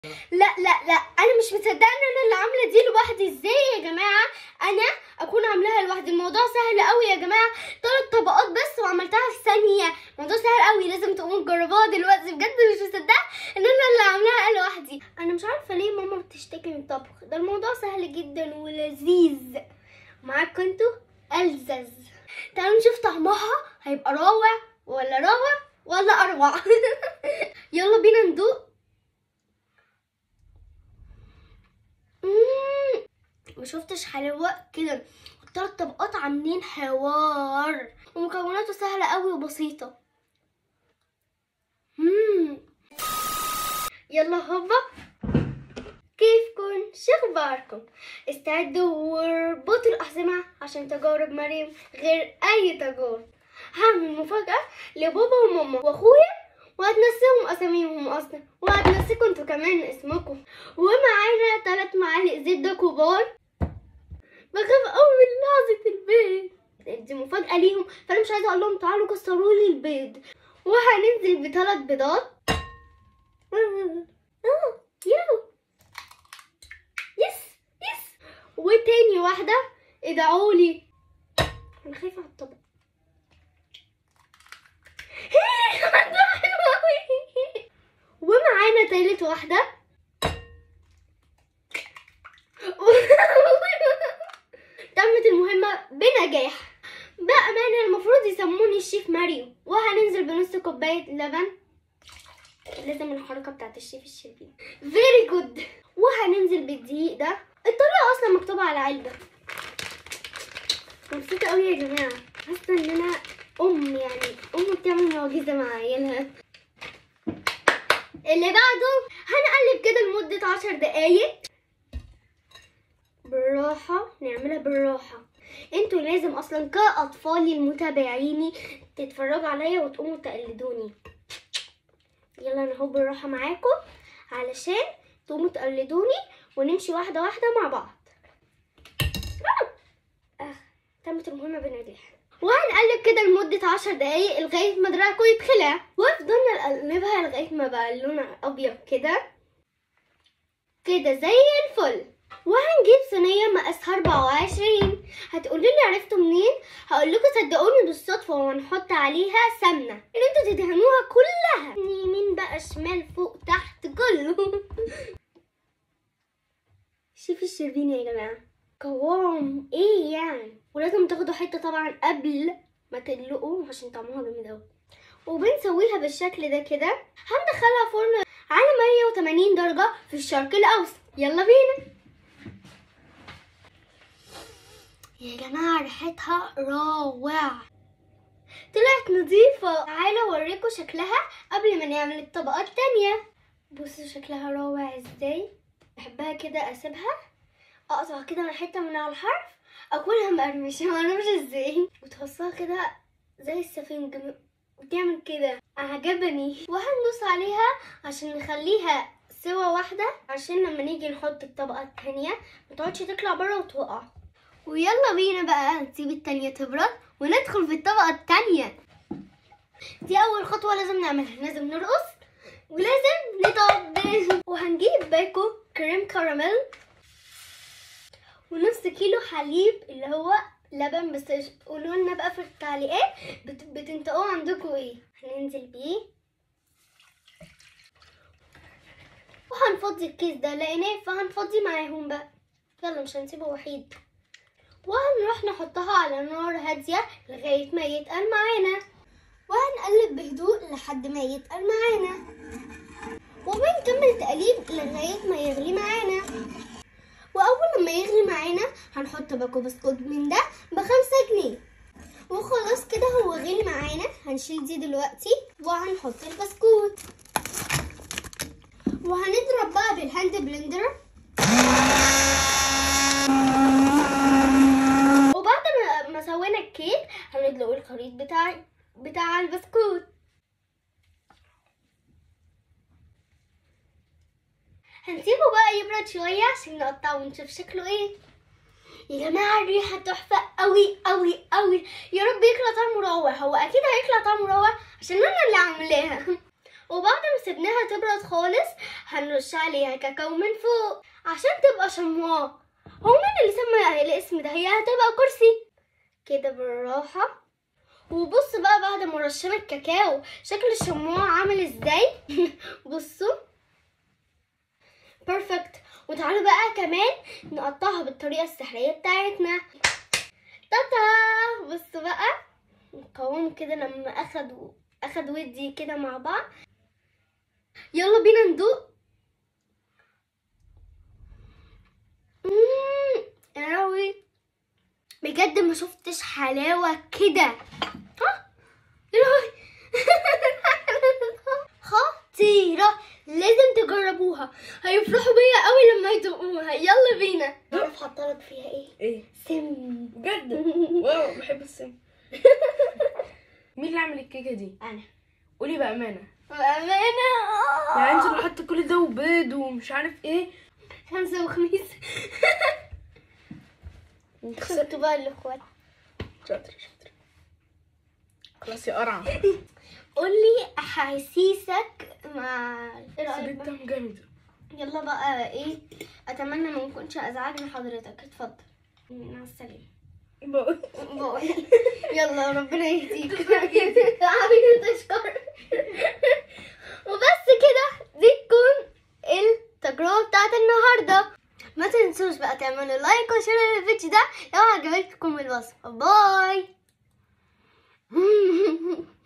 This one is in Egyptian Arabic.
لا لا لا انا مش مصدقه ان انا اللي عامله دي لوحدي ازاي يا جماعه انا اكون عاملاها لوحدي الموضوع سهل قوي يا جماعه ثلاث طبقات بس وعملتها في ثانيه الموضوع سهل قوي لازم تقوموا تجربوها دلوقتي بجد مش مصدقه ان انا اللي عاملاها لوحدي انا مش عارفه ليه ماما بتشتكي من الطبخ ده الموضوع سهل جدا ولذيذ معاكم انتوا ألزز تعالوا نشوف طعمها هيبقى روع ولا روع ولا اروع يلا بينا ندوق مم. ما شفتش حلاوه كده التلات طبقات عاملين حوار ومكوناته سهله قوي وبسيطه مم. يلا هوبا كيفكم شخباركم استعدوا واربطوا الأحزمة عشان تجارب مريم غير أي تجارب هعمل مفاجأة لبابا وماما وأخويا وهتنسيهم أساميهم أصلا وهتنسيكم انتوا كمان اسمكم ومعانا تلات معالق زبدة كبار بخاف قوي من لحظة البيض دي مفاجأة ليهم فأنا مش عايزة أقول لهم تعالوا كسروا لي البيض وهننزل بثلاث بيضات آه، ياهو يس يس وتاني واحدة ادعوا لي انا خايفة على الطبق الموضوع حلو أوي. ومعانا تالت واحدة تمت المهمة بنجاح بأمانة المفروض يسموني الشيف ماريو وهننزل بنص كوباية لبن لازم الحركة بتاعت الشيف الشربين فيري جود وهننزل بالدقيق ده الطريقة أصلا مكتوبة على علبة مبسوطة أوي يا جماعة حاسة إن أنا أم يعني أم بتعمل معجزة مع عيالها اللي بعده هنقلب كده لمدة عشر دقايق بالراحة نعملها بالراحة انتوا لازم اصلا كأطفالي المتابعيني تتفرجوا عليا وتقوموا تقلدوني يلا انا اهو بالراحة معاكم علشان تقوموا تقلدوني ونمشي واحدة واحدة مع بعض آه. تمت المهمة بنجاح وهنقلب كده لمدة عشر دقايق لغاية ما دراعكم يتخلع وفضلنا نقلبها لغاية ما بقى اللون أبيض كده كده زي الفل وهنجيب صينية مقاسها 24 هتقولوا لي عرفتوا منين؟ هقول لكم صدقوني بالصدفة وهنحط عليها سمنة اللي انتوا تدهنوها كلها يمين بقى شمال فوق تحت كله شوفي الشربين يا جماعة قوام ايه يعني ولازم تاخدوا حتة طبعا قبل ما تدلقوا عشان طعمها جامد اوي وبنسويها بالشكل ده كده هندخلها فرن على 180 درجة في الشرق الأوسط يلا بينا يا جماعة ريحتها روعة طلعت نظيفة تعالوا اوريكم شكلها قبل ما نعمل الطبقات التانية بصوا شكلها روع ازاي بحبها كده اسيبها اقطع كده من حتة من على الحرف اكلها مقرمشة معرفش ازاي وتحصها كده زي السفنج وتعمل كده عجبني وهندوس عليها عشان نخليها سوا واحدة عشان لما نيجي نحط الطبقة التانية متقعدش تطلع برا وتقع ويلا بينا بقى نسيب التانية تبرد وندخل في الطبقة التانية دي أول خطوة لازم نعملها لازم نرقص ولازم نطبل وهنجيب باكو كريم كراميل ونص كيلو حليب اللي هو لبن بس قولوا لنا بقى في التعليقات بت... بتنطقوه عندكم ايه هننزل بيه وهنفضي الكيس ده لقيناه فهنفضي معاهم بقى يلا مش هنسيبه وحيد وهنروح نحطها على نار هادية لغاية ما يتقل معانا وهنقلب بهدوء لحد ما يتقل معانا وبنكمل تقليب لغاية ما يغلي معانا وأول ما يغلي معانا هنحط باكو بسكوت من ده بخمسة جنيه وخلاص كده هو غلي معانا هنشيل دي دلوقتي وهنحط البسكوت وهنضرب بقى بالهاند بلندر وبعد ما ما سوينا الكيك هندلق الخليط بتاع بتاع البسكوت هنسيبه بقى يبرد شوية عشان نقطعه ونشوف شكله ايه يا جماعة الريحة تحفة قوي قوي قوي يا رب يطلع طعمه روعة هو أكيد هيطلع طعمه روعة عشان أنا اللي عاملاها وبعد ما سيبناها تبرد خالص هنرش عليها كاكاو من فوق عشان تبقى شمواء هو مين اللي سمى الاسم ده هي هتبقى كرسي كده بالراحة وبص بقى بعد ما رشينا الكاكاو شكل الشموع عامل ازاي بصوا بيرفكت وتعالوا بقى كمان نقطعها بالطريقة السحرية بتاعتنا تاتا بصوا بقى القوام كده لما اخد اخد ودي كده مع بعض يلا بينا ندوق مم، يا لهوي بجد ما شفتش حلاوة كده ها يا لهوي خطيرة لازم تجربوها هيفرحوا بيا قوي لما يدوقوها يلا بينا عارف حطلك فيها ايه ايه سم بجد واو بحب السم مين اللي عمل الكيكه دي انا قولي بامانه بأمانة يعني انت اللي حاطه كل ده وبيض ومش عارف ايه خمسة وخميس خسرتوا بقى الاخوات شاطر شاطر خلاص يا قرعه قولي احاسيسك مع ايه رأيك سيب بقى؟ الدم جامد يلا بقى ايه اتمنى ما نكونش ازعجنا حضرتك اتفضل مع السلامة بقول باي يلا ربنا يهديك عامل تشكر وبس كده دي تكون التجربة بتاعت النهاردة ما تنسوش بقى تعملوا لايك وشير للفيديو ده لو عجبتكم الوصفة باي